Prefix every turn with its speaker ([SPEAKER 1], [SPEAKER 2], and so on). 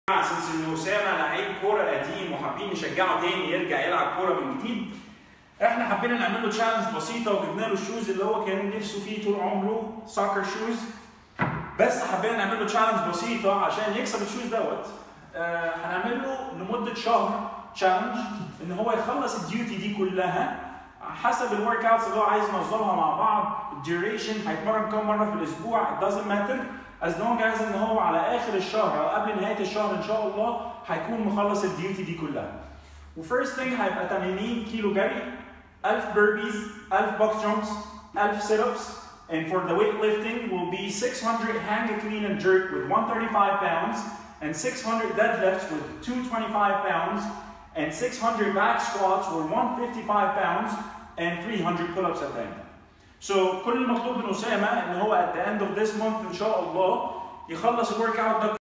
[SPEAKER 1] سنس ان اسامه لعيب كوره قديم وحابين نشجعه تاني يرجع يلعب كوره من جديد احنا حبينا نعمل له تشالنج بسيطه وجبنا له الشوز اللي هو كان نفسه فيه طول عمره سoccer شوز بس حبينا نعمل له تشالنج بسيطه عشان يكسب الشوز دوت آه هنعمل له لمده شهر تشالنج ان هو يخلص الديوتي دي كلها حسب الورك اوتس اللي هو عايز ينظمها مع بعض الديوريشن هيتمرن كم مره في الاسبوع it doesn't matter as long as ان هو على اخر الشهر او قبل نهايه الشهر ان شاء الله هيكون مخلص الديوتي دي كلها. وفيرست ثينج هيبقى 80 كيلو جري 1000 burpees 1000 box jumps 1000 sit-ups and for the weightlifting will be 600 hang clean and jerk with 135 pounds and 600 deadlifts with 225 pounds and 600 back squats with 155 pounds and 300 pull-ups at the end. So كل المطلوب من اسامه ان هو at the end of this month ان شاء الله يخلص الورك اوت ده